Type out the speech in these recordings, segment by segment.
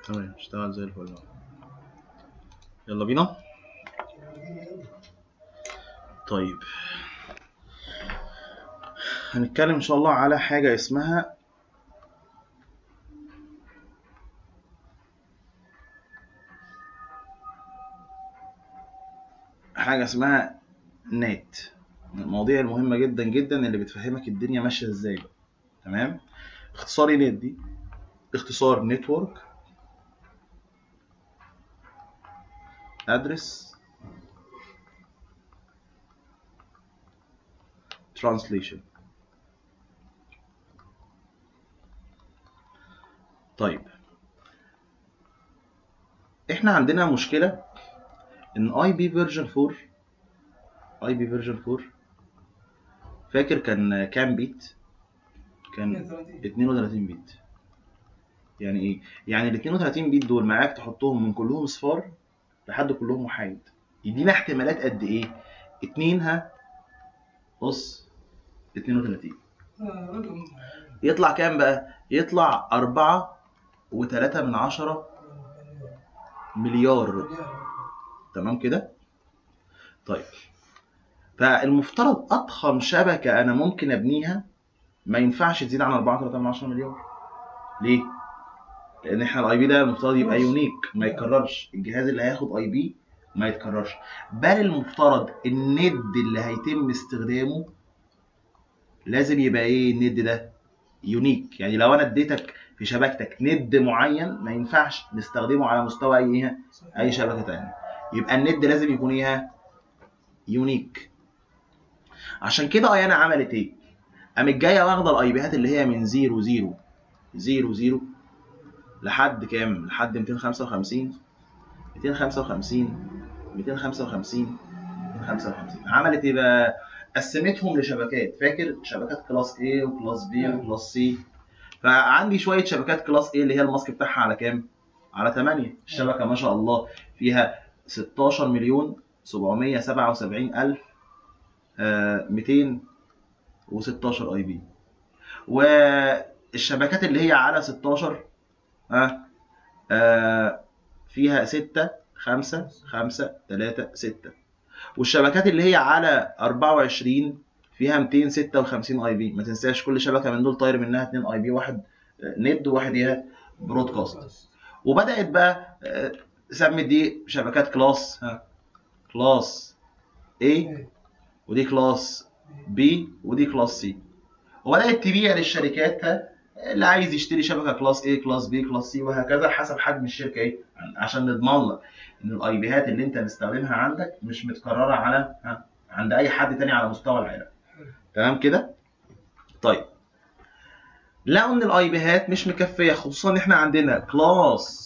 تمام اشتغل زي الفل أهو. يلا بينا طيب هنتكلم ان شاء الله على حاجة اسمها حاجة اسمها نت من المواضيع المهمة جدا جدا اللي بتفهمك الدنيا ماشية ازاي بقى تمام اختصار ايه نت دي اختصار نتورك ادرس translation طيب احنا عندنا مشكلة ان اي بي فيرجن 4 اي بي فيرجن 4 فاكر كان كام بيت كان 32 بيت يعني ايه يعني ال 32 بيت دول معاك تحطهم من كلهم صفار لحد كلهم وحيد يدينا احتمالات قد ايه اتنين ها بص 32 رقم يطلع كام بقى يطلع أربعة وتلاتة من عشرة مليار تمام كده طيب فالمفترض اضخم شبكه انا ممكن ابنيها ما ينفعش تزيد عن 4 3 من 10 مليار ليه لان احنا الاي بي ده المفترض يبقى يونيك ما يتكررش الجهاز اللي هياخد اي بي ما يتكررش بل المفترض الند اللي هيتم استخدامه لازم يبقى ايه الند ده يونيك يعني لو انا اديتك في شبكتك ند معين ما ينفعش نستخدمه على مستوى اي ايه اي شبكه تانية يبقى الند لازم يكون ايه يونيك عشان كده ايانا عملت ايه قامت جايه واخده الاي بيات اللي هي من 0 0 0 0 لحد كام لحد 255 255 255 255 عملت ايه بقى قسمتهم لشبكات فاكر شبكات كلاس A وكلاس B وكلاس C فعندي شويه شبكات كلاس A اللي هي الماسك بتاعها على كام على 8 الشبكه ما شاء الله فيها 16 مليون 777 الف آه، 216 اي بي والشبكات اللي هي على 16 ها آه، فيها 6 5 5 3 6 والشبكات اللي هي على 24 فيها 256 اي بي ما تنساش كل شبكه من دول طاير منها 2 اي بي واحد آه، ند وواحد ايه برودكاست وبدات بقى آه، سمت دي شبكات كلاس ها كلاس A ودي كلاس B ودي كلاس C وبدات تبيع للشركات ها اللي عايز يشتري شبكه كلاس A كلاس B كلاس C وهكذا حسب حجم الشركه ايه عشان نضمن لك ان الاي بيات اللي انت مستخدمها عندك مش متكرره على ها عند اي حد تاني على مستوى العالم تمام كده طيب لقوا ان الاي بيات مش مكفيه خصوصا ان احنا عندنا كلاس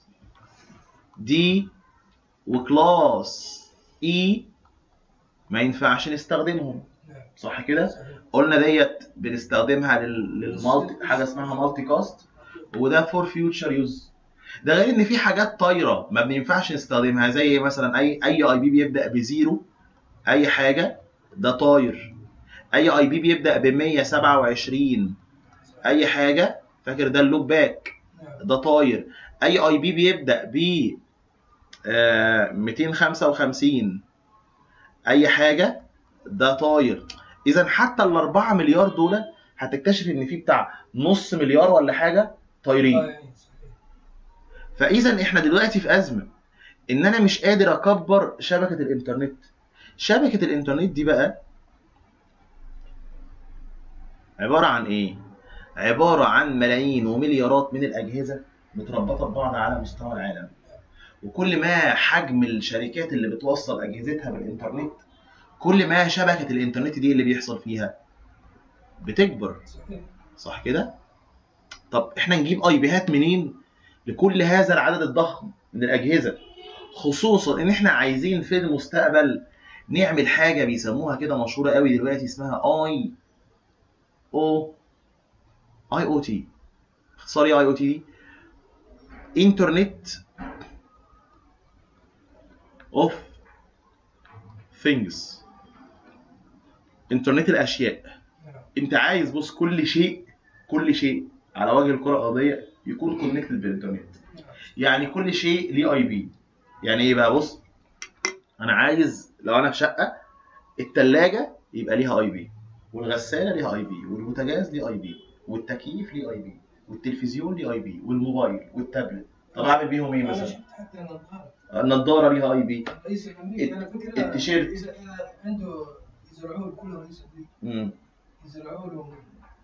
دي وكلاس اي ما ينفعش نستخدمهم صح كده قلنا ديت بنستخدمها لل- للمالتي حاجه اسمها مالتي كاست وده فور فيوتشر يوز ده غير ان في حاجات طايره ما بينفعش نستخدمها زي مثلا اي اي اي بي بيبدا بزيرو اي حاجه ده طاير اي اي بي بيبدا ب 127 اي حاجه فاكر ده اللوب باك ده طاير اي اي بي بيبدا ب آه، 255 اي حاجه ده طاير اذا حتى ال 4 مليار دول هتكتشف ان في بتاع نص مليار ولا حاجه طايرين فاذا احنا دلوقتي في ازمه ان انا مش قادر اكبر شبكه الانترنت شبكه الانترنت دي بقى عباره عن ايه عباره عن ملايين ومليارات من الاجهزه متربطه ببعض على مستوى العالم وكل ما حجم الشركات اللي بتوصل اجهزتها بالانترنت كل ما شبكه الانترنت دي اللي بيحصل فيها بتكبر صح كده طب احنا نجيب اي بيهات منين لكل هذا العدد الضخم من الاجهزه خصوصا ان احنا عايزين في المستقبل نعمل حاجه بيسموها كده مشهوره قوي دلوقتي اسمها اي او اي او تي اختصار ايه اي او تي دي انترنت اوف ثينجز انترنت الاشياء انت عايز بص كل شيء كل شيء على وجه الكره الارضيه يكون كونكتد بالانترنت يعني كل شيء ليه اي بي يعني ايه بقى بص انا عايز لو انا في شقه الثلاجه يبقى ليها اي بي والغساله ليها اي بي والبوتاجاز ليه اي بي والتكييف ليه اي بي والتلفزيون ليه اي بي والموبايل والتابلت طب اعمل بيهم ايه انا مثلا شفت حتى النظاره النظاره ليها اي بي رئيس الامريكي انا فكره التيشيرت. اذا إذا عنده يزرعوه كله رئيس امريكا امم يزرعوا له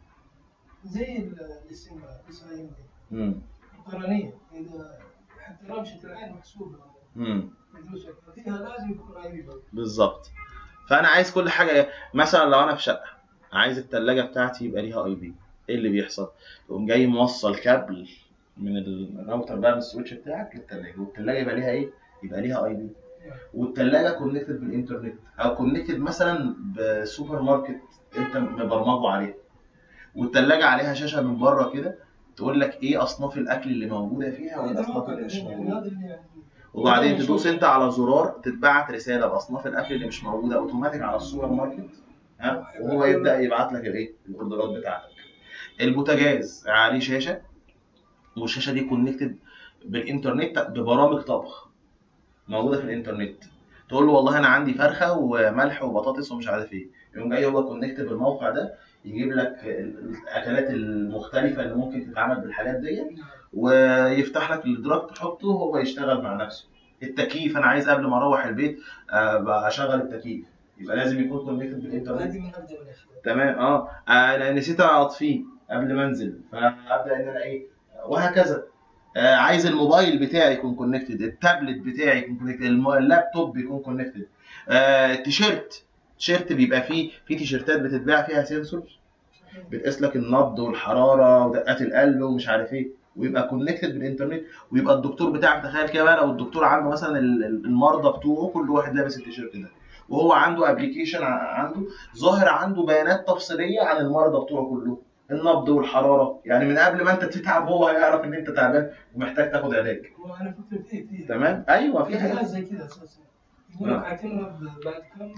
زي ال- الاسم اسرائيل دي امم قرنيه اذا حتى رمشه العين محسوبه امم مدروسه فيها لازم يكون قريبه بالظبط فانا عايز كل حاجه مثلا لو انا في شقه عايز الثلاجه بتاعتي يبقى ليها اي بي ايه اللي بيحصل تقوم جاي موصل كابل من الراوتر بقى من السويتش بتاعك للثلاجه والثلاجه يبقى ليها ايه يبقى ليها اي بي والثلاجه كونكتد بالانترنت او كونكتد مثلا بسوبر ماركت انت مبرمجه عليه والثلاجه عليها شاشه من بره كده تقول لك ايه اصناف الاكل اللي موجوده فيها وايه الاصناف اللي مش موجوده هذا اللي يعني وبعدين تدوس انت على زرار تتبعت رساله باصناف الاكل اللي مش موجوده اوتوماتيك على السوبر ماركت ها وهو يبدا يبعت لك الايه الاوردرات بتاعتك البوتاجاز عليه شاشه والشاشه دي كونكتد بالانترنت ببرامج طبخ موجوده في الانترنت تقول له والله انا عندي فرخه وملح وبطاطس ومش عارف ايه يقوم جاي هو كونكت بالموقع ده يجيب لك الاكلات المختلفه اللي ممكن تتعمل بالحاجات دي ويفتح لك الادراك تحطه هو يشتغل مع نفسه التكييف انا عايز قبل ما اروح البيت آه، اشغل التكييف يبقى لازم يكون كونكتد بالانترنت هذه من ابدا من الاشياء تمام اه انا نسيت اطفيه قبل ما انزل فابدا ان انا ايه وهكذا آه عايز الموبايل بتاعي يكون كونكتد التابلت بتاعي يكون كونكتد اللابتوب يكون كونكتد آه تيشيرت تيشيرت بيبقى فيه في تيشيرتات بتتباع فيها سنسور بتقيس لك النبض والحراره ودقات القلب ومش عارف ايه ويبقى كونكتد بالانترنت ويبقى الدكتور بتاعك تخيل كده بقى لو الدكتور عنده مثلا ال- ال- المرضى بتوعه كل واحد لابس التيشيرت ده وهو عنده ابلكيشن عنده ظاهر عنده بيانات تفصيليه عن المرضى بتوعه كلهم النبض والحراره يعني من قبل ما انت تتعب هو هيعرف ان انت تعبان ومحتاج تاخد علاج هو انا فكرت فيه فيه تمام ايوه في في حاجات حاجات زي كذا اساسا يقول لك آه. هتمرض بعد كم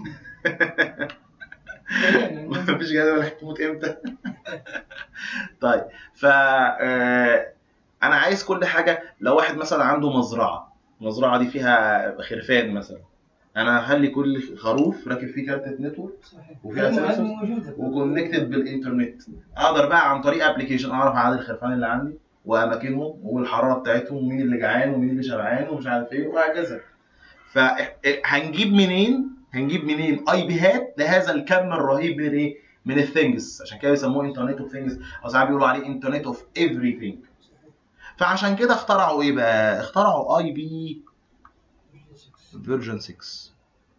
يعني مفيش جدول ولا هتموت امتى طيب ف آه، انا عايز كل حاجه لو واحد مثلا عنده مزرعه المزرعه دي فيها خرفان مثلا انا هخلي كل خروف راكب فيه كارتة نتورك صحيح وفيها هذه سنسور موجوده وكونكتد بالانترنت اقدر بقى عن طريق ابلكيشن اعرف عدد الخرفان اللي عندي واماكنهم والحراره بتاعتهم ومين اللي جعان ومين اللي شبعان ومش عارف ايه وهكذا فهنجيب منين هنجيب منين اي بيهات لهذا الكم الرهيب من الايه من الثينجز عشان كده بيسموه انترنت اوف ثينجز او ساعات بيقولوا عليه انترنت اوف everything فعشان كده اخترعوا ايه بقى اخترعوا اي بي فيرجن 6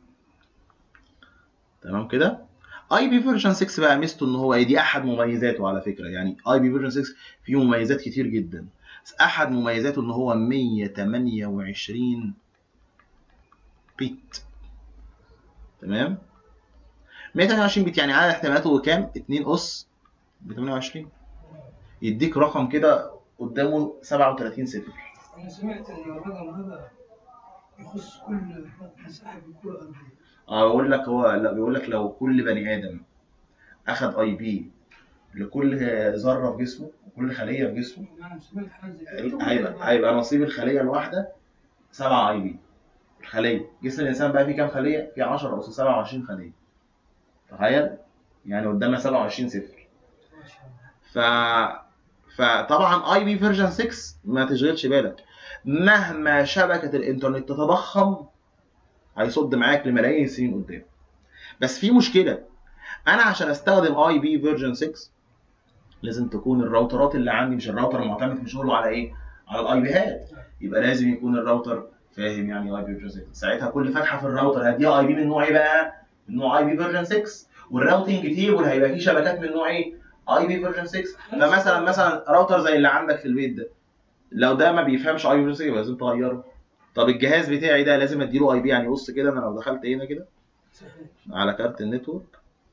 تمام كده اي بي فيرجن 6 بقى ميزته ان هو إيه؟ دي احد مميزاته على فكره يعني اي بي فيرجن 6 فيه مميزات كتير جدا بس احد مميزاته ان هو 128 بيت تمام 128 بيت يعني عدد احتمالاته كام 2 اس ب 28 يديك رقم كده قدامه 37 صفر انا سمعت ان الرقم هذا يخص كل مساحه بالكره الارضيه اه بقول لك هو لا بيقول لك لو كل بني ادم اخذ اي بي لكل ذره في جسمه وكل خليه في جسمه انا سمعت حاجه زي كده هيبقى هيبقى نصيب الخليه الواحده 7 اي بي الخليه جسم الانسان بقى فيه كام خليه؟ فيه 10 اس 27 خليه تخيل يعني قدامنا 27 صفر ما شاء الله ف فطبعا اي بي فيرجن 6 ما تشغلش بالك مهما شبكه الانترنت تتضخم هيصد معاك لملايين السنين قدام بس في مشكله انا عشان استخدم اي بي فيرجن 6 لازم تكون الراوترات اللي عندي مش الراوتر المعتمد في شغله على ايه على الاي بيهات يبقى لازم يكون الراوتر فاهم يعني اي بي فيرجن 6 ساعتها كل فتحه في الراوتر هديها اي بي من نوع ايه بقى من نوع اي بي فيرجن 6 والراوتنج تيبل هيبقى فيه شبكات من نوع ايه اي بي فيرجن 6 فمثلا مثلا راوتر زي اللي عندك في البيت ده لو ده ما بيفهمش اي بي فيرجن 6 يبقى لازم تغيره طب الجهاز بتاعي ده لازم اديله اي بي يعني بص كده انا لو دخلت هنا كده صحيح على كارت النتورك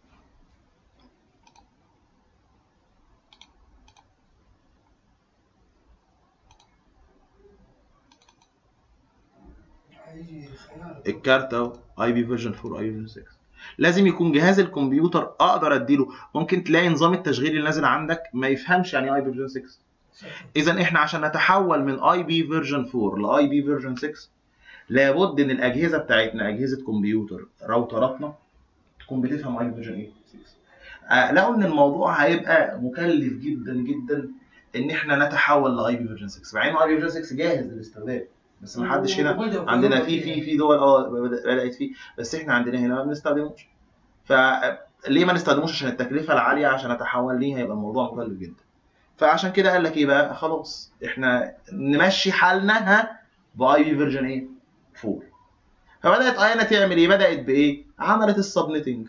هيجي خيار الكارت اهو اي بي فيرجن 4 اي بي فيرجن 6 لازم يكون جهاز الكمبيوتر اقدر اديله ممكن تلاقي نظام التشغيل اللي نازل عندك ما يفهمش يعني اي بي فيرجن 6 اذا احنا عشان نتحول من اي بي فيرجن 4 لاي بي فيرجن 6 لابد ان الاجهزه بتاعتنا اجهزه كمبيوتر راوتراتنا تكون بتفهم اي بي فيرجن ايه 6 آه، لقوا ان الموضوع هيبقى مكلف جدا جدا ان احنا نتحول لاي بي فيرجن 6 مع ان اي بي فيرجن 6 جاهز للاستخدام بس ما حدش هنا وبدأوا في عندنا أوروبا في في يعني. في دول اه بدأ- بدات فيه بس احنا عندنا هنا ما بنستخدموش فليه ما نستخدموش عشان التكلفه العاليه عشان اتحول ليه هيبقى الموضوع مكلف جدا فعشان كده قال لك ايه بقى خلاص احنا نمشي حالنا ها باي بي فيرجن ايه 4 فبدات ايانا تعمل ايه بدات بايه عملت السبنتنج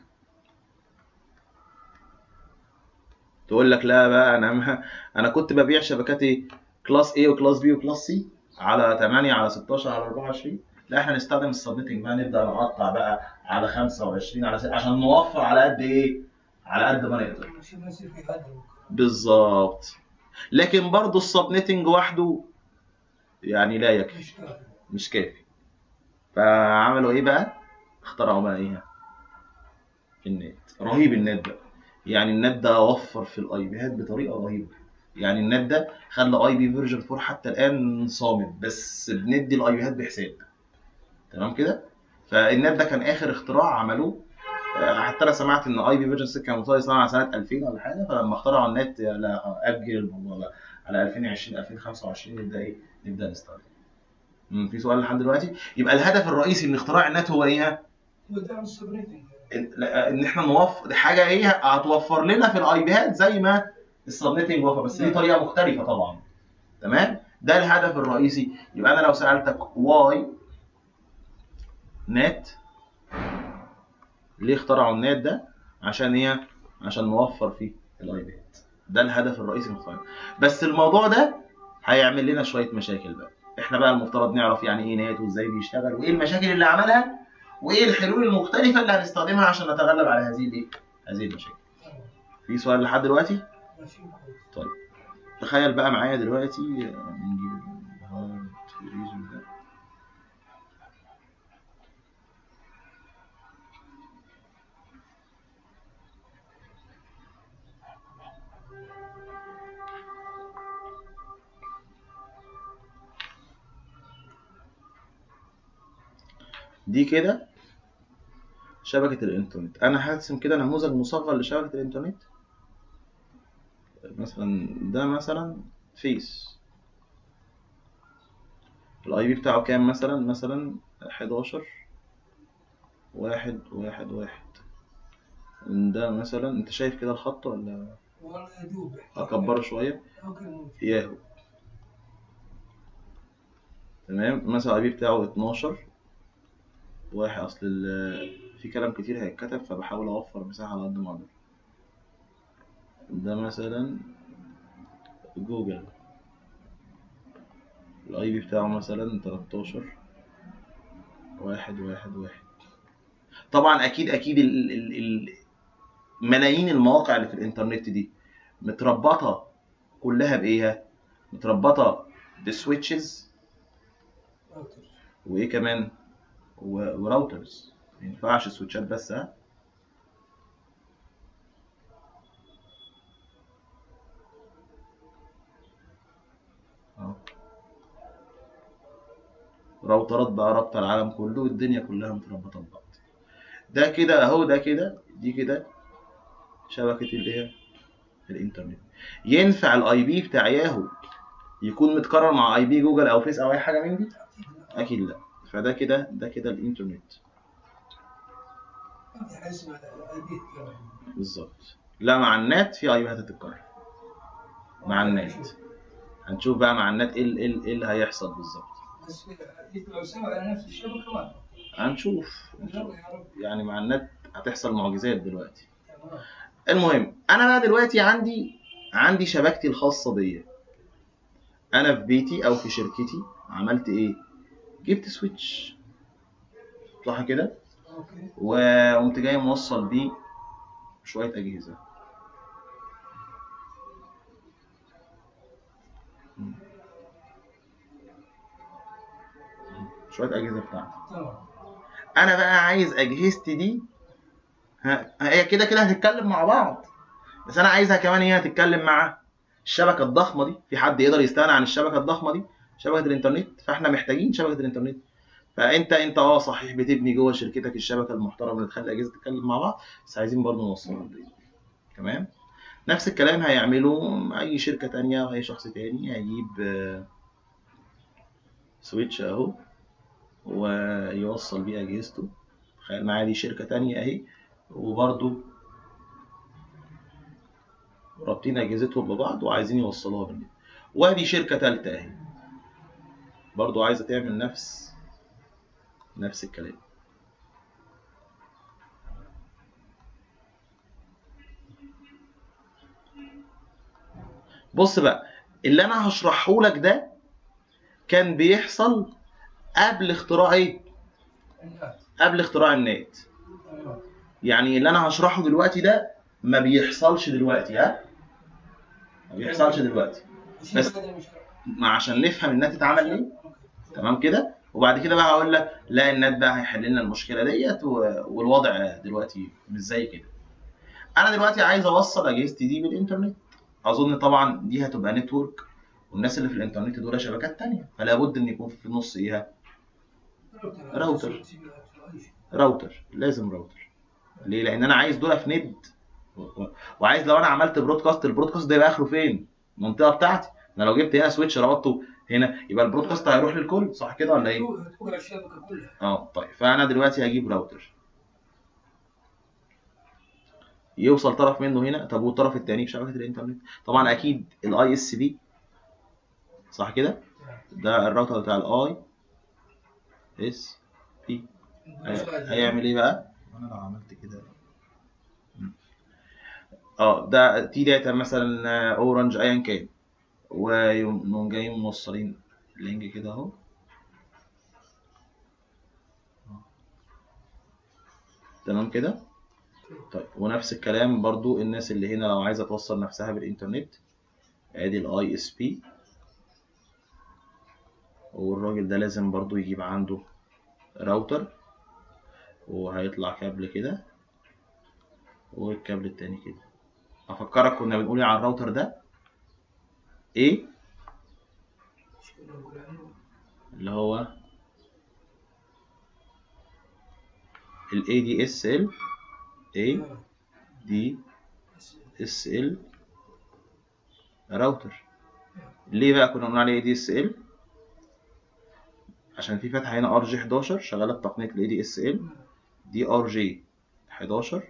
تقول لك لا بقى انا ما انا كنت ببيع شبكات ايه كلاس A وكلاس B وكلاس C على 8 على 16 على 24 لا احنا نستخدم السبنتنج بقى نبدا نقطع بقى على 25 على 6 عشان نوفر على قد ايه على قد ما نقدر عشان ما يصير في هدر بالظبط لكن برضه السبنتنج وحده يعني لا يكفي مش كافي مش كافي فعملوا ايه بقى اخترعوا بقى ايه النت رهيب النت ده يعني النت ده وفر في الاي بيهات بطريقه رهيبه يعني النت ده خلى اي بي فيرجن 4 حتى الان صامد بس بندي الاي بيهات بحساب تمام كده فالنت ده كان اخر اختراع عملوه آه، حتى انا سمعت ان اي بي فيرجن 6 كان مصاري صنع سنه 2000 ولا حاجه فلما اخترعوا النت لا اجل الموضوع بقى على 2020 2025 نبدا ايه نبدا نستخدم مم، في سؤال لحد دلوقتي يبقى الهدف الرئيسي من اختراع النت هو ايه هو دعم السبريتنج ان لا- إن احنا نوفر دي حاجه ايه هتوفر لنا في الاي بيهات زي ما السبنيتنج وفر بس دي طريقه مختلفه طبعا تمام ده الهدف الرئيسي يبقى انا لو سالتك واي نت ليه اخترعوا النت ده عشان ايه عشان نوفر فيه الاي بيهات ده الهدف الرئيسي من اختراع بس الموضوع ده هيعمل لنا شويه مشاكل بقى احنا بقى المفترض نعرف يعني ايه نت وازاي بيشتغل وايه المشاكل اللي عملها وايه الحلول المختلفه اللي هنستخدمها عشان نتغلب على هذه الايه هذه المشاكل في سؤال لحد دلوقتي ماشي كويس تخيل بقى معايا دلوقتي آه، نجيب هارد ريزون ده دي كده شبكة الإنترنت أنا هرسم كده نموذج مصغر لشبكة الإنترنت مثلا ده مثلا فيس الاي بي بتاعه كام مثلا مثلا 11 واحد واحد واحد ده مثلا انت شايف كده الخط ولا والله يدوب اكبره شويه اوكي ياهو تمام مثلا الاي بي بتاعه 12 واحد اصل ال- في كلام كتير هيتكتب فبحاول اوفر مساحه على قد ما اقدر ده مثلا جوجل الاي بي بتاعه مثلا 13 واحد واحد واحد طبعا اكيد اكيد ال ال ال ملايين المواقع اللي في الانترنت دي متربطه كلها بايه متربطه بسويتشز راوتر وايه كمان و- وراوترز ما ينفعش سويتشات بس ها أهو. راوترات بقى رابطه العالم كله والدنيا كلها متربطه ببعض ده كده اهو ده كده دي كده شبكه الايه الانترنت ينفع الاي بي بتاع ياهو يكون متكرر مع اي بي جوجل او فيس او اي حاجه من دي اكيد لا فده كده ده كده الانترنت ما في حاجه اسمها اي بي بالظبط لا مع النت في اي بي هتتكرر مع النت هنشوف بقى مع النت ايه ال- ايه ال- ايه اللي هيحصل بالظبط بس لو سوى على نفس الشبكه ما هنشوف يلا يا رب يعني مع النت هتحصل معجزات دلوقتي تمام المهم انا بقى دلوقتي عندي عندي شبكتي الخاصه بيا انا في بيتي او في شركتي عملت ايه جبت سويتش صح كده اوكي وقمت جاي موصل بيه شويه اجهزه شويه اجهزه بتاعتي تمام انا بقى عايز اجهزتي دي ها هي كده كده هتتكلم مع بعض بس انا عايزها كمان هي تتكلم مع الشبكه الضخمه دي في حد يقدر يستغنى عن الشبكه الضخمه دي شبكه الانترنت فاحنا محتاجين شبكه الانترنت فانت انت اه صحيح بتبني جوه شركتك الشبكه المحترمه اللي تخلي الاجهزه تتكلم مع بعض بس عايزين برضه نوصلها للبيت. تمام نفس الكلام هيعمله اي شركه تانية واي شخص تاني هيجيب آه، سويتش اهو ويوصل بيه اجهزته تخيل معايا دي شركه تانية اهي وبرضه رابطين اجهزتهم ببعض وعايزين يوصلوها بالنت وادي شركه تالتة اهي برضو عايزه تعمل نفس نفس الكلام بص بقى اللي انا هشرحه لك ده كان بيحصل قبل اختراع ايه الناس قبل اختراع النت ايوه يعني اللي انا هشرحه دلوقتي ده ما بيحصلش دلوقتي ها ما بيحصلش دلوقتي بس- بس هذا مش ما عشان نفهم النت اتعمل ليه تمام كده وبعد كده بقى هقول لك لا النت بقى هيحل لنا المشكله ديت و- والوضع دلوقتي مش زي كده انا دلوقتي عايز اوصل اجهزتي دي بالانترنت اظن طبعا دي هتبقى نتورك والناس اللي في الانترنت دول شبكات تانية فلا بد ان يكون في النص ايه راوتر. راوتر لازم راوتر ليه لان انا عايز دول في ند و- وعايز لو انا عملت برودكاست البرودكاست ده يبقى اخره فين المنطقه بتاعتي انا لو جبت هنا سويتش ربطته هنا يبقى البرودكاست هيروح للكل صح كده ولا ايه توقع الشبكه كلها اه طيب فانا دلوقتي هجيب راوتر يوصل طرف منه هنا طب والطرف التاني في شبكه الانترنت طبعا اكيد الاي اس بي صح كده ده الراوتر بتاع الاي اس بي هيعمل ايه بقى انا لو عملت كده اه ده تي داتا مثلا آه، اورنج ايا كان ونقوم جايين موصلين لينك كده اهو تمام كده طيب ونفس الكلام برضو الناس اللي هنا لو عايزه توصل نفسها بالانترنت ادي الاي اس بي والراجل ده لازم برضو يجيب عنده راوتر وهيطلع كابل كده والكابل التاني كده افكرك كنا بنقول إيه على الراوتر ده ايه اللي هو ال ADSL A D S L راوتر ليه بقى كنا بنقول عليه ADSL عشان في فتحة هنا ار جي 11 شغالة بتقنية ال ADSL دي ار جي 11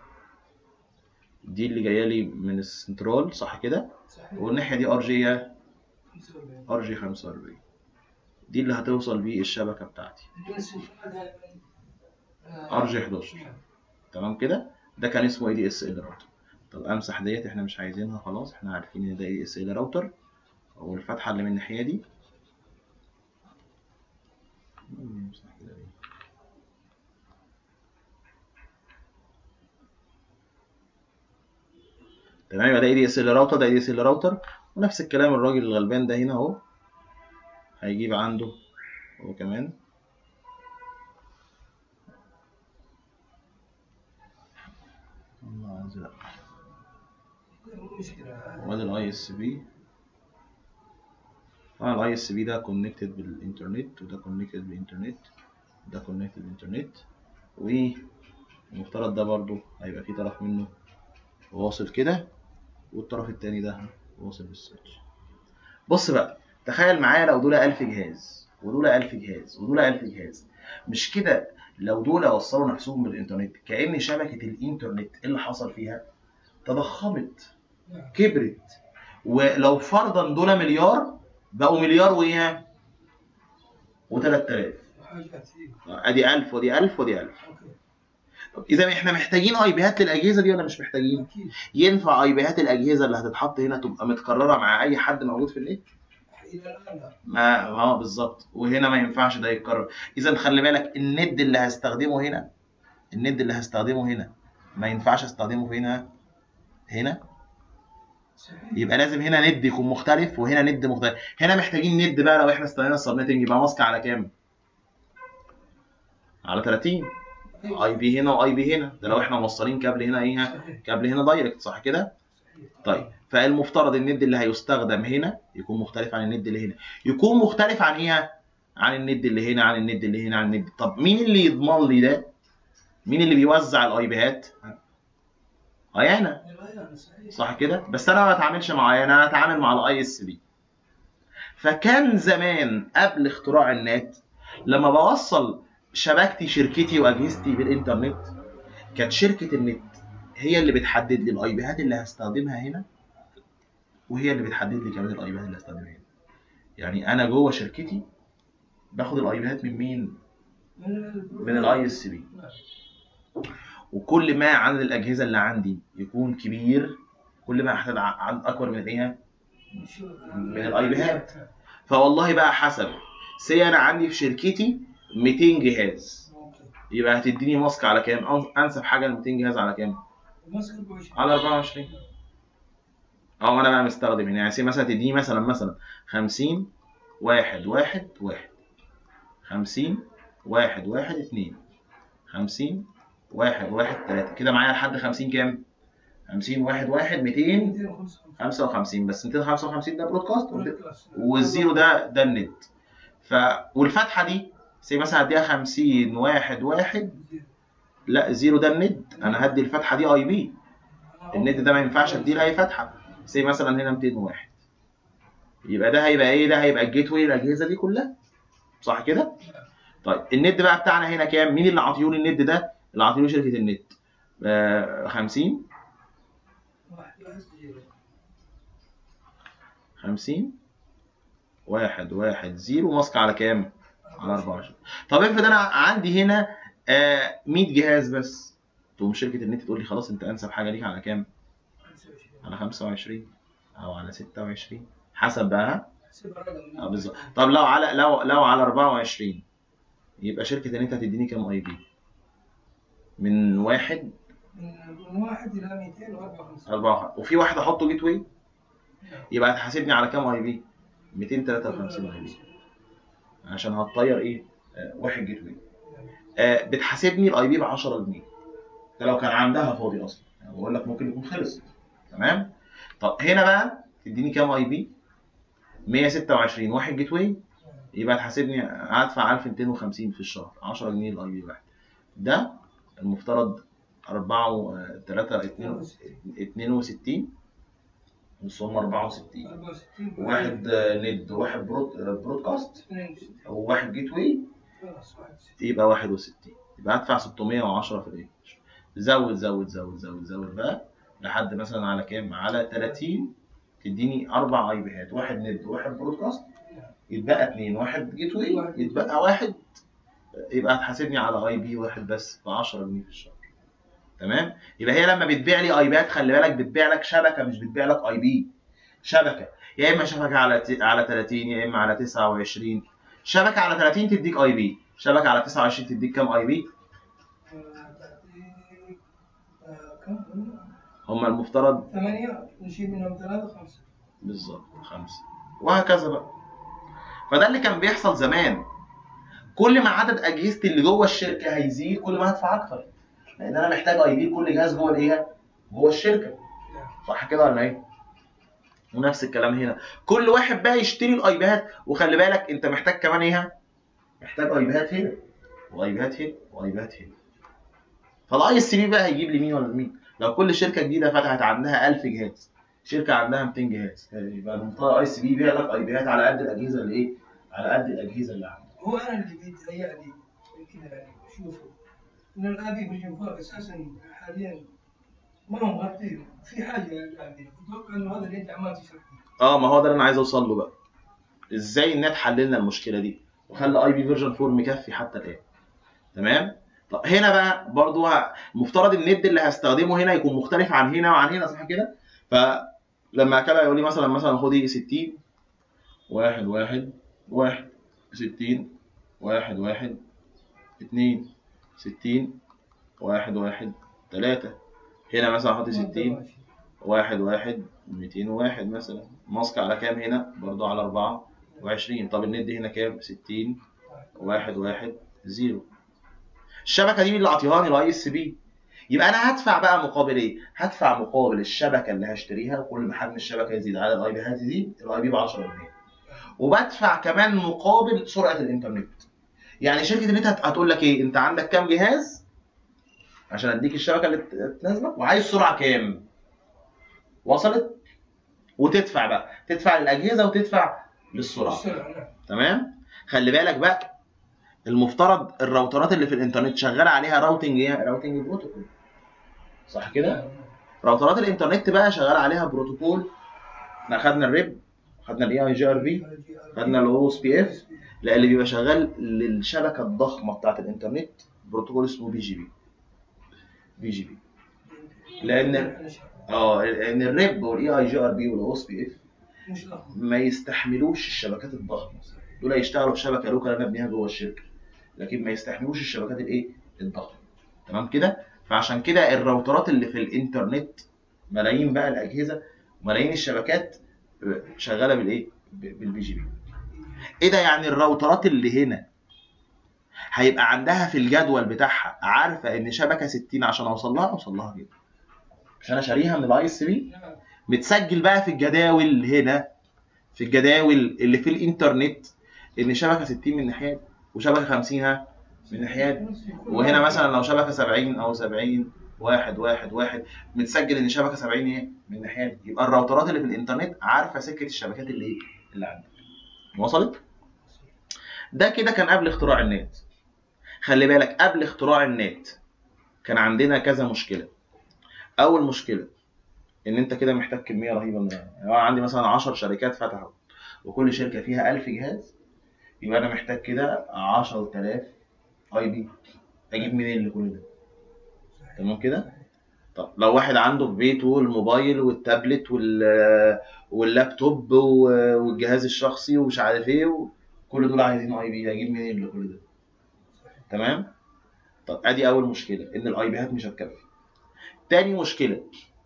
دي اللي جاية لي من السنترال صح كده والناحية دي ار جي ار جي 45 دي اللي هتوصل بيه الشبكة بتاعتي ار جي 11 تمام كده ده كان اسمه اي دي اس ال راوتر طب امسح ديت احنا مش عايزينها خلاص احنا عارفين ان ده اي دي اس ال راوتر والفتحه اللي من الناحيه دي نمسح كده ليه؟ تمام يبقى ده اي دي اس ال راوتر ده اي دي اس ال راوتر ونفس الكلام الراجل الغلبان ده هنا اهو هيجيب عنده هو كمان الله ازرق وادي الاي اس بي طبعا الاي اس بي ده كونكتد بالانترنت وده كونكتد بالانترنت ده كونكتد بالانترنت والمفترض ده برضو هيبقى فيه طرف منه واصل كده والطرف التاني ده واصل بالسويتش بص بقى تخيل معايا لو دول 1000 جهاز ودول 1000 جهاز ودول 1000 جهاز مش كده لو دول وصلوا نفسهم بالانترنت كأن شبكة الانترنت إيه اللي حصل فيها تضخمت كبرت ولو فرضا دول مليار بقوا مليار وايه و3000 ادي 1000 ودي 1000 ودي 1000 طب اذا احنا محتاجين اي بيهات للاجهزه دي ولا مش محتاجين اكيد ينفع اي بيهات الاجهزه اللي هتتحط هنا تبقى متكرره مع اي حد موجود في النت الى الان لا ما اه بالظبط وهنا ما ينفعش ده يتكرر اذا خلي بالك الند اللي هستخدمه هنا الند اللي هستخدمه هنا ما ينفعش استخدمه في هنا هنا صحيح يبقى لازم هنا ند يكون مختلف وهنا ند مختلف هنا محتاجين ند بقى لو احنا استخدمنا السبنيتنج يبقى ماسك على كام على 30 اي بي هنا واي بي هنا ده لو احنا موصلين كابل هنا ايه صحيح كابل هنا دايركت صح كده طيب فالمفترض الند اللي هيستخدم هنا يكون مختلف عن الند اللي هنا يكون مختلف عن ايه عن الند اللي هنا عن الند اللي هنا عن الند طب مين اللي يضمن لي ده مين اللي بيوزع الاي بيهات اه انا الغيان صحيح صح كده بس انا ما بتعاملش مع اي انا بتعامل مع الاي اس بي فكان زمان قبل اختراع النت لما بوصل شبكتي شركتي واجهزتي بالانترنت كانت شركه النت هي اللي بتحدد لي الاي بيهات اللي هستخدمها هنا وهي اللي بتحدد لي كمان الاي بيهات اللي هستخدمها هنا يعني انا جوه شركتي باخد الاي بيهات من مين من الاي اس بي وكل ما عدد الاجهزه اللي عندي يكون كبير كل ما هحتاج عدد اكبر من الايه من الايباد فوالله بقى حسب سي انا عندي في شركتي 200 جهاز يبقى هتديني ماسك على كام أو انسب حاجه ال 200 جهاز على كام على 24 اه انا بقى مستخدم هنا يعني سي مثلا تديني مثلا مثلا 50 واحد واحد واحد 50 واحد واحد اتنين 50 واحد واحد تلاتة كده معايا لحد 50 كام 50 واحد واحد 255 بس 255 ده برودكاست والزيرو ده ده النت ف والفتحه دي زي مثلا هديها 50 واحد واحد لا زيرو ده النت انا هدي الفتحه دي اي بي النت ده ما ينفعش ادي له اي فتحه زي مثلا هنا 201 يبقى ده هيبقى ايه ده هيبقى الجيت واي الاجهزه دي كلها صح كده طيب النت بقى بتاعنا هنا كام مين اللي عاطيهولي النت ده اللي عاطيهولي شركه النت آه 50 50 واحد واحد زيرو ماسك على كام؟ على 24 طب افرض انا عندي هنا آه 100 جهاز بس تقوم شركه النت تقول لي خلاص انت انسب حاجه ليك على كام؟ على 25 او على 26 حسب بقى اه بالظبط طب لو على لو لو على 24 يبقى شركه النت هتديني كام اي بي؟ من واحد من واحد الى 254 أربعة وفي واحد أحطه جيت واي يبقى هتحاسبني على كام اي بي؟ 253 اي بي عشان هتطير ايه؟ آه واحد جيت واي آه بتحاسبني الاي بي ب 10 جنيه ده لو كان عندها فاضي اصلا يعني بقول لك ممكن يكون خلص تمام؟ طب هنا بقى تديني كام اي بي؟ 126 واحد جيت واي يبقى هتحاسبني هدفع 1250 في الشهر 10 جنيه الاي بي واحد ده المفترض أربعة و تلاتة اتنين اتنين نص هم 64 64 واحد ند وواحد برود برودكاست وواحد جيت واي خلاص 61 يبقى 61 يبقى هدفع 610 في الايه زود زود زود زود زود بقى لحد مثلا على كام على 30 تديني اربع اي بيهات واحد ند وواحد برودكاست يتبقى اثنين واحد جيت واي يتبقى واحد يبقى هتحاسبني على اي بي واحد بس ب 10 جنيه في الشهر تمام يبقى هي لما بتبيع لي ايباد خلي بالك بتبيع لك شبكه مش بتبيع لك اي بي شبكه يا اما شبكه على ت... على 30 يا اما على 29 شبكه على 30 تديك اي بي شبكه على 29 تديك كام اي بي تعطيك آه، كم هم؟ هم المفترض ثمانية نشيل منهم ثلاثة خمسة بالظبط خمسه وهكذا بقى فده اللي كان بيحصل زمان كل ما عدد اجهزتي اللي جوه الشركه هيزيد كل ما هدفع اكتر لان انا محتاج اي بي لكل جهاز جوه الايه جوه الشركه صح كده ولا ايه ونفس الكلام هنا كل واحد بقى يشتري الايباد وخلي بالك انت محتاج كمان ايه محتاج ايباد هنا وايباد هنا وايباد هنا فالاي اس بي بقى هيجيب لي مين ولا مين لو كل شركه جديده فتحت عندها 1000 جهاز شركه عندها 200 جهاز يبقى المفترض اي اس بي يبيع لك ايباد على قد الاجهزه اللي ايه على قد الاجهزه اللي عندك هو انا اللي بيتهيأ لي كذا يعني شوفوا ان الابي فيرجن 4 اساسا حاليا ما هو مغطي في حاجه للابي اتوقع انه هذا اللي انت عمال تشرح فيه اه ما هو ده اللي انا عايز اوصل له بقى ازاي النت حل لنا المشكله دي وخلى اي بي فيرجن 4 مكفي حتى الان تمام طب هنا بقى برضو ه- المفترض النت اللي هستخدمه هنا يكون مختلف عن هنا وعن هنا صح كده فلما كده يقول لي مثلا مثلا خدي 60 واحد واحد واحد 60 واحد واحد اتنين 60 واحد واحد تلاتة هنا مثلا احط 60 واحد واحد 201 مثلا ماسك على كام هنا برضو على 24 طب الند هنا كام 60 واحد واحد زيرو الشبكه دي اللي عطيهاني الاي اس بي يبقى انا هدفع بقى مقابل ايه هدفع مقابل الشبكه اللي هشتريها وكل ما حجم الشبكه يزيد عدد الاي بيهات يزيد الاي بي ب 10 جنيه وبدفع كمان مقابل سرعه الانترنت يعني شركه النت هت- هتقول لك ايه انت عندك كام جهاز عشان اديك الشبكه اللي ت- تناسبك وعايز سرعه كام وصلت وتدفع بقى تدفع للاجهزه وتدفع للسرعه السرعه نعم تمام خلي بالك بقى المفترض الراوترات اللي في الانترنت شغاله عليها راوتنج ايه راوتنج بروتوكول صح كده نعم. راوترات الانترنت بقى شغاله عليها بروتوكول احنا خدنا الريب خدنا الاي اي جي ار في خدنا الاو اس بي اف لا اللي بيبقى شغال للشبكه الضخمه بتاعت الانترنت بروتوكول اسمه بي جي بي بي جي بي لأن- اه لان الريب والاي اي جي ار بي والاو اس بي اف مش ضخم ما يستحملوش الشبكات الضخمه دول يشتغلوا في شبكه لوكال انا ابنيها جوه الشركه لكن ما يستحملوش الشبكات الايه الضخمه تمام كده فعشان كده الراوترات اللي في الانترنت ملايين بقى الاجهزه ملايين الشبكات شغاله بالايه ب- بالبي جي بي ايه ده يعني الراوترات اللي هنا هيبقى عندها في الجدول بتاعها عارفه ان شبكه 60 عشان اوصل لها اوصل لها كده مش انا شاريها من الاي اس بي نعم متسجل بقى في الجداول هنا في الجداول اللي في الانترنت ان شبكه 60 من ناحيه وشبكه 50 ها من ناحيه وهنا مثلا لو شبكه 70 او 70 واحد واحد واحد متسجل ان شبكه 70 ايه من ناحيه يبقى الراوترات اللي في الانترنت عارفه سكه الشبكات اللي ايه اللي عندك وصلت ده كده كان قبل اختراع النت خلي بالك قبل اختراع النت كان عندنا كذا مشكله اول مشكله ان انت كده محتاج كميه رهيبه من يعني انا عندي مثلا 10 شركات فتحوا وكل شركه فيها 1000 جهاز يبقى انا محتاج كده 10000 اي بي اجيب منين لكل ده تمام كده طب لو واحد عنده في بيته الموبايل والتابلت وال واللابتوب و- والجهاز الشخصي ومش عارف ايه كل دول عايزين اي بي اجيب منين لكل ده تمام طب ادي اول مشكله ان الاي بيات مش هتكفي تاني مشكله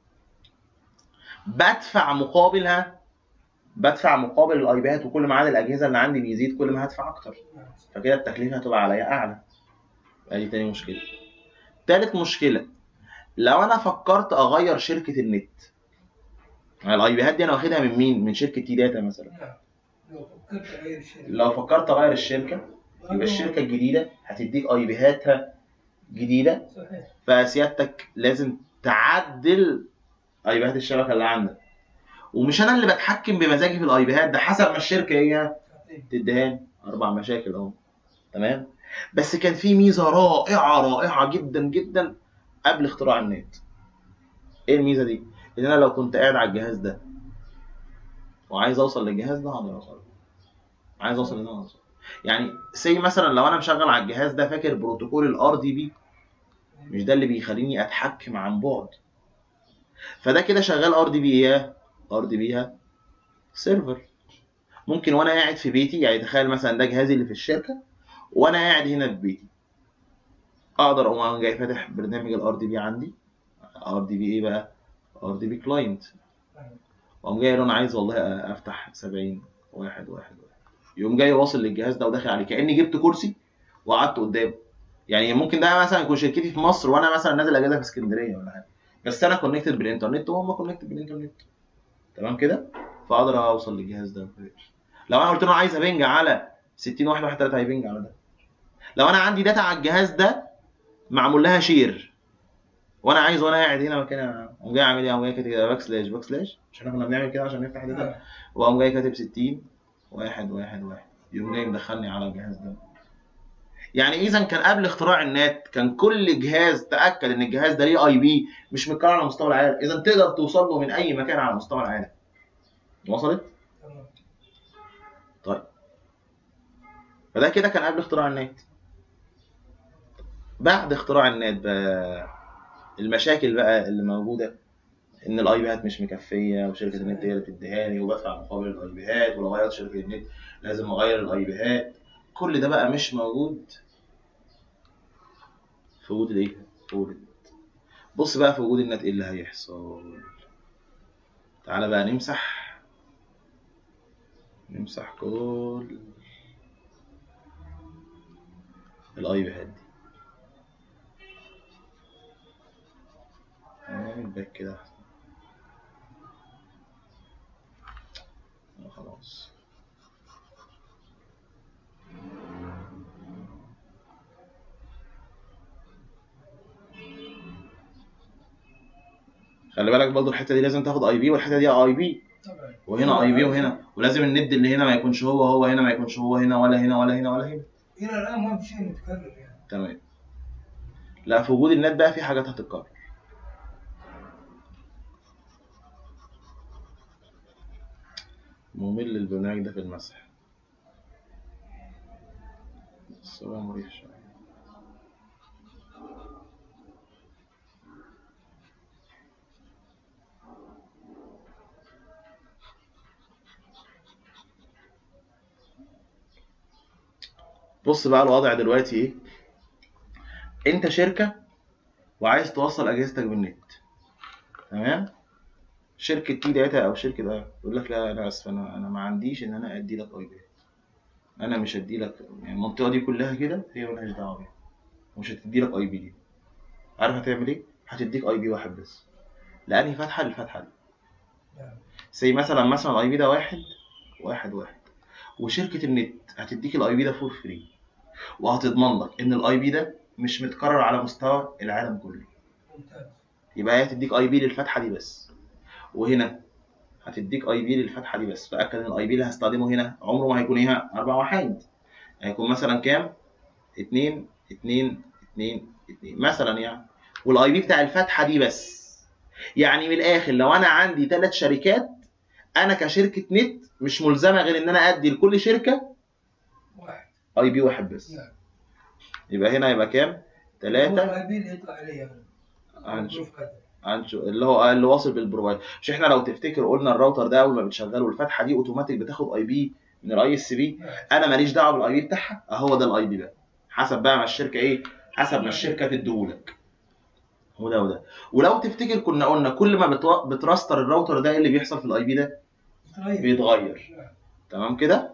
بدفع مقابلها بدفع مقابل الاي بيات وكل ما عدد الاجهزه اللي عندي بيزيد كل ما هدفع اكتر فكده التكلفه هتبقى عليا اعلى ادي تاني مشكله تالت مشكله لو انا فكرت اغير شركه النت يعني الاي بيات دي انا واخدها من مين من شركه تي داتا مثلا نعم لو فكرت اغير الشيء لو فكرت اغير الشركه يبقى الشركه الجديده هتديك اي بيهاتها جديده صحيح فسيادتك لازم تعدل اي بيهات الشبكه اللي عندك ومش انا اللي بتحكم بمزاجي في الاي بيهات ده حسب ما الشركه هي صحيح تديهاني اربع مشاكل اهو تمام بس كان في ميزه رائعه رائعه جدا جدا قبل اختراع النت ايه الميزه دي ان انا لو كنت قاعد على الجهاز ده وعايز اوصل للجهاز ده هقدر اوصل عايز اوصل هنا اوصل يعني سي مثلا لو انا مشغل على الجهاز ده فاكر بروتوكول الار دي بي مش ده اللي بيخليني اتحكم عن بعد فده كده شغال ار دي بي ايه ار دي بي سيرفر ممكن وانا قاعد في بيتي يعني تخيل مثلا ده جهازي اللي في الشركه وانا قاعد هنا في بيتي اقدر اقوم جاي فاتح برنامج الار دي بي عندي ار دي بي ايه بقى ار دي بي كلاينت واقوم جاي انا عايز والله افتح 70 واحد واحد واحد يقوم جاي واصل للجهاز ده وداخل عليه كاني جبت كرسي وقعدت قدامه يعني ممكن ده مثلا يكون شركتي في مصر وانا مثلا نازل اجازه في اسكندريه ولا حاجه بس انا كونكتد بالانترنت وهم كونكتد بالانترنت تمام كده فاقدر اوصل للجهاز ده لو انا قلت له عايز ابنج على 60 واحد واحد 3 هيبنج على ده لو انا عندي داتا على الجهاز ده معمول لها شير وانا عايز وانا قاعد هنا مكان اقوم جاي عامل ايه اقوم جاي كاتب كده باك سلاش باك سلاش مش احنا كنا بنعمل كده عشان نفتح داتا نعم واقوم جاي كاتب 60 واحد واحد واحد يقوم جاي مدخلني على الجهاز ده يعني اذا كان قبل اختراع النت كان كل جهاز تاكد ان الجهاز ده ليه اي بي مش متكرر على مستوى العالم اذا تقدر توصل له من اي مكان على مستوى العالم وصلت تمام طيب فده كده كان قبل اختراع النت بعد اختراع النت بقى المشاكل بقى اللي موجوده ان الاي بيهات مش مكفيه وشركه النت هي اللي بتديها لي وبدفع مقابل الاي بيهات ولو غيرت شركه النت لازم اغير الاي بيهات كل ده بقى مش موجود في وجود الايه؟ في وجود النت بص بقى في وجود النت ايه اللي هيحصل تعالى بقى نمسح نمسح كل الاي بيهات دي نعمل باك كده احسن آه، خلاص خلي بالك برضه الحته دي لازم تاخد اي بي والحته دي اي بي طبعا وهنا اي بي وهنا ولازم الند اللي هنا ما يكونش هو هو هنا ما يكونش هو هنا ولا هنا ولا هنا ولا هنا الى الان ما في شيء متكرر يعني تمام لا في وجود النت بقى في حاجات هتتكرر ممل البرنامج ده في المسح بس هو مريح شوية بص بقى الوضع دلوقتي ايه انت شركه وعايز توصل اجهزتك بالنت تمام شركه تي داتا او شركه اه يقول لك لا انا اسف انا انا ما عنديش ان انا ادي لك اي بي انا مش هدي لك يعني المنطقه دي كلها كده هي مالهاش دعوه بيها ومش هتدي لك اي بي دي عارف هتعمل ايه هتديك اي بي واحد بس لانهي فتحه للفتحه دي نعم زي مثلا مثلا الاي بي ده واحد واحد واحد وشركه النت هتديك الاي بي ده فور فري وهتضمن لك ان الاي بي ده مش متكرر على مستوى العالم كله ممتاز يبقى هي هتديك اي بي للفتحه دي بس وهنا هتديك اي بي للفتحه دي بس فاكد ان الاي بي اللي هستخدمه هنا عمره ما هيكون ايه اربع وحيد هيكون مثلا كام اتنين اتنين اتنين اتنين مثلا يعني والاي بي بتاع الفتحه دي بس يعني من الاخر لو انا عندي ثلاث شركات انا كشركه نت مش ملزمه غير ان انا ادي لكل شركه واحد اي بي واحد بس نعم يبقى هنا يبقى كام هو ثلاثة الاي اللي يطلع عليه يعني هنشوف الظروف هذه. هنشوف اللي هو اللي واصل بالبروفايدر مش احنا لو تفتكر قلنا الراوتر ده اول ما بتشغله الفتحه دي اوتوماتيك بتاخد اي بي من الاي اس بي نعم. انا ماليش دعوه بالاي بي بتاعها اهو ده الاي بي ده حسب بقى ما الشركه ايه حسب ما الشركه تديهولك هو ده وده ولو تفتكر كنا قلنا كل ما بتو... بتراستر الراوتر ده ايه اللي بيحصل في الاي بي ده تغير. بيتغير نعم. تمام كده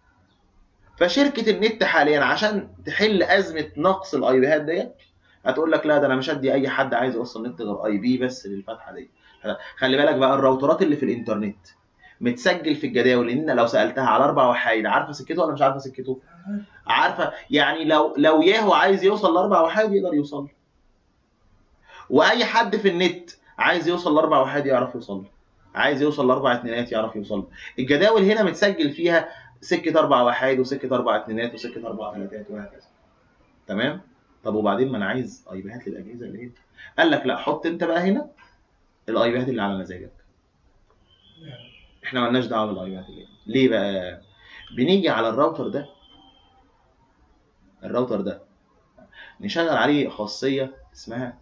فشركه النت حاليا عشان تحل ازمه نقص الاي بيهات ديت هتقول لك لا ده انا مش هدي اي حد عايز يوصل نت غير اي بي بس للفتحه دي خلي بالك بقى الراوترات اللي في الانترنت متسجل في الجداول ان لو سالتها على اربع وحايد عارفه سكته ولا مش عارفه سكته عارفه يعني لو لو ياهو عايز يوصل لاربع وحيد يقدر يوصل له. واي حد في النت عايز يوصل لاربع وحيد يعرف يوصل له. عايز يوصل لاربع اتنينات يعرف يوصل له. الجداول هنا متسجل فيها سكه اربع وحيد وسكه اربع اتنينات وسكه اربع ثلاثات وهكذا تمام طب وبعدين ما انا عايز ايبيهات للاجهزه اللي هنا قال لك لا حط انت بقى هنا الايبيهات اللي على مزاجك نعم. احنا مالناش دعوه بالايبيهات اللي هنا ليه بقى بنيجي على الراوتر ده الراوتر ده نشغل عليه خاصيه اسمها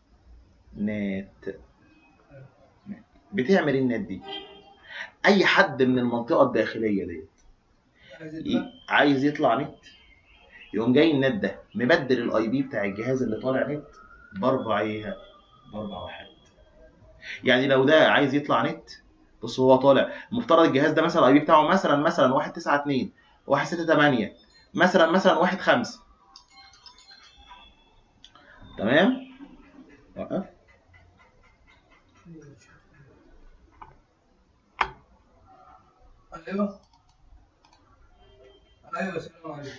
نت نت. بتعمل ايه النت دي اي حد من المنطقه الداخليه ديت عايز ي- يطلع. عايز يطلع نت يقوم جاي النت ده مبدل الاي بي بتاع الجهاز اللي طالع نت باربع ايه باربع واحد يعني لو ده عايز يطلع نت بص هو طالع المفترض الجهاز ده مثلا الاي بي بتاعه مثلا مثلا 192 168 مثلا مثلا 15 تمام وقف ايوه ايوه السلام عليكم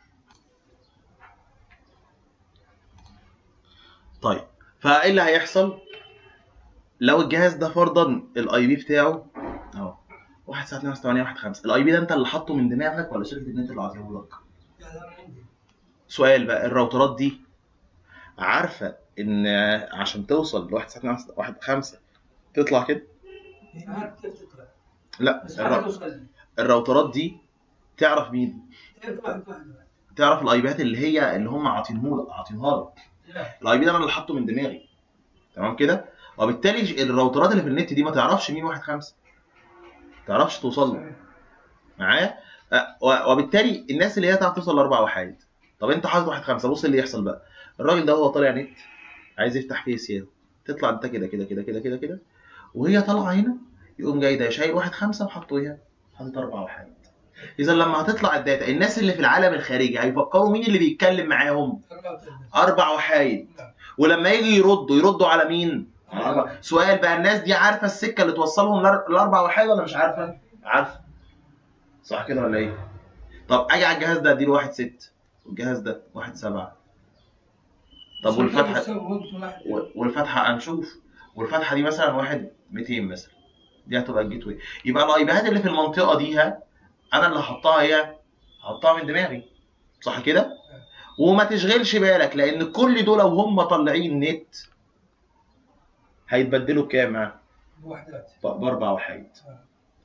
طيب فايه اللي هيحصل لو الجهاز ده فرضا الاي بي بتاعه اهو 1 7 2 8 1 5 الاي بي ده انت اللي حاطه من دماغك ولا شركه النت اللي عاطيه لك لا لا عندي سؤال بقى الراوترات دي عارفه ان عشان توصل ل 1 7 2 1 5 تطلع كده هي عارف كيف تطلع لا بس الرا... ما توصل الراوترات دي تعرف مين تعرف واحد واحد تعرف الاي بيات اللي هي اللي هم عاطينه عاطينها لك لا الاي بي ده انا اللي حاطه من دماغي تمام كده وبالتالي الراوترات اللي في النت دي ما تعرفش مين واحد خمسة ما تعرفش توصل له صحيح. معايا أه، و- وبالتالي الناس اللي هي تعرف توصل لاربع وحيد طب انت حاطط واحد خمسة بص اللي يحصل بقى الراجل ده هو طالع نت عايز يفتح فيس ياهو تطلع انت كده كده كده كده كده كده وهي طالعه هنا يقوم جاي ده شايل واحد خمسة وحاطه هنا حاطط اربع وحيد اذا لما هتطلع الداتا الناس اللي في العالم الخارجي هيفكروا مين اللي بيتكلم معاهم الراوتر ده. اربع وحايد نعم. ولما يجي يردوا يردوا على مين؟ على أربع سؤال بقى الناس دي عارفه السكه اللي توصلهم لأر- لاربع وحيد ولا مش عارفه؟ عارفه صح كده ولا ايه؟ طب اجي على الجهاز ده اديله واحد ست والجهاز ده واحد سبعة طب والفتحه تسوي وقت واحد و- والفتحه هنشوف والفتحه دي مثلا واحد 200 مثلا دي هتبقى الجيت واي يبقى الايباد اللي في المنطقه دي ها انا اللي هحطها هي هحطها من دماغي صح كده وما تشغلش بالك لان كل دول وهم طالعين نت هيتبدلوا بكام ها؟ بوحدات ب- باربع وحيد آه.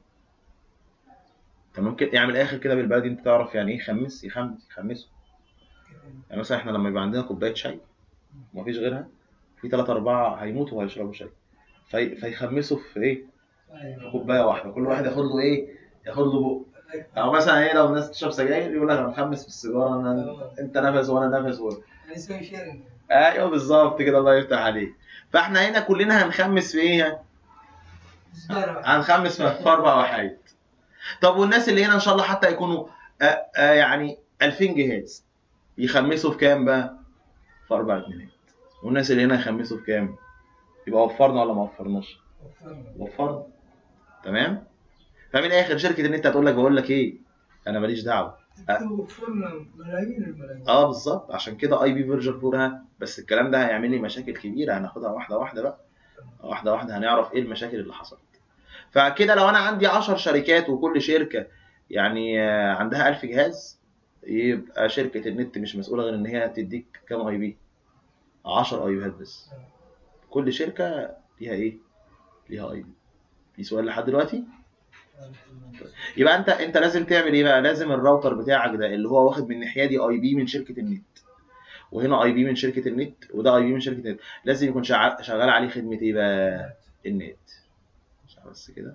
تمام كده يعني من الاخر كده بالبلدي انت تعرف يعني ايه يخمس يخمس يخمسه يعني مثلا احنا لما يبقى عندنا كوبايه شاي ومفيش غيرها في ثلاثة أربعة هيموتوا وهيشربوا شاي في... فيخمسوا في إيه؟ ايوه كوباية واحدة كل واحد ياخد له إيه؟ ياخد له بق أو مثلا إيه لو الناس تشرب سجاير يقول لك أنا مخمس في السيجارة أنا أنت نفس وأنا نفس و... يعني يسوي شيرنج أيوه بالظبط كده الله يفتح عليك فإحنا هنا كلنا هنخمس في إيه؟ سجارة هنخمس في في أربع وحيد طب والناس اللي هنا إن شاء الله حتى يكونوا آه آه يعني 2000 جهاز يخمسوا في كام بقى؟ في أربع اتنينات والناس اللي هنا يخمسوا في كام؟ يبقى وفرنا ولا ما وفرناش؟ وفرنا وفرنا تمام؟ فمن الآخر شركة النت هتقول لك بقول لك إيه؟ أنا ماليش دعوة وفرنا ملايين الملايين اه بالظبط عشان كده اي بي فيرجن 4 ها بس الكلام ده هيعمل لي مشاكل كبيره هناخدها واحده واحده بقى واحده واحده هنعرف ايه المشاكل اللي حصلت فكده لو انا عندي 10 شركات وكل شركه يعني آه، عندها 1000 جهاز يبقى شركه النت مش مسؤوله غير ان هي تديك كام اي بي 10 اي بيات بس كل شركه ليها ايه ليها اي بي في سؤال لحد دلوقتي يبقى انت انت لازم تعمل ايه بقى لازم الراوتر بتاعك ده اللي هو واخد من الناحيه دي اي بي من شركه النت وهنا اي بي من شركه النت وده اي بي من شركه النت لازم يكون شغال شغال عليه خدمه ايه بقى النت مش عارف بس كده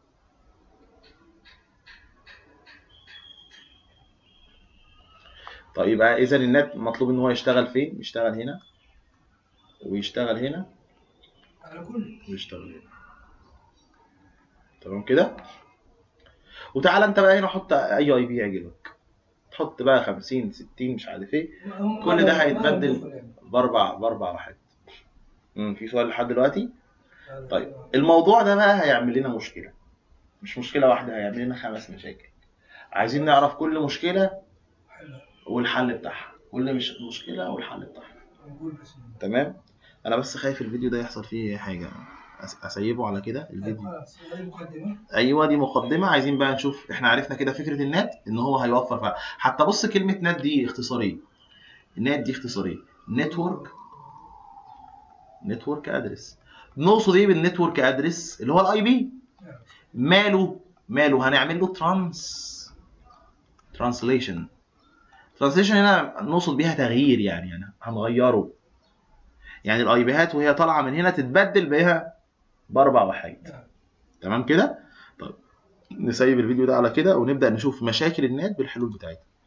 طيب يبقى اذا النت مطلوب ان هو يشتغل فين يشتغل هنا ويشتغل هنا على كل ويشتغل هنا تمام كده وتعالى انت بقى هنا حط اي اي بي يعجبك تحط بقى 50 60 مش عارف ايه هم- كل ده ما- ما هيتبدل. يضيفوا يعني. باربع باربع واحد امم في سؤال لحد دلوقتي هذا- طيب الموضوع ده بقى هيعمل لنا مشكله مش مشكله واحده هيعمل لنا خمس مشاكل عايزين نعرف كل مشكله حلو. والحل بتاعها كل مش مشكله والحل بتاعها نقول بس تمام انا بس خايف الفيديو ده يحصل فيه حاجه أس- اسيبه على كده طيب الفيديو خلاص هذه مقدمة ايوه دي مقدمه عايزين بقى نشوف احنا عرفنا كده فكره النت ان هو هيوفر فعلا حتى بص كلمه نت دي اختصاريه النت دي اختصاريه نتورك نتورك ادرس نقصد ايه بالنتورك ادرس اللي هو الاي بي نعم. ماله ماله هنعمل له ترانس ترانسليشن ترانسليشن هنا نقصد بيها تغيير يعني يعني هنغيره يعني الاي بيهات وهي طالعه من هنا تتبدل بيها باربع وحيد نعم. تمام كده طيب نسيب الفيديو ده على كده ونبدا نشوف مشاكل النت بالحلول بتاعتها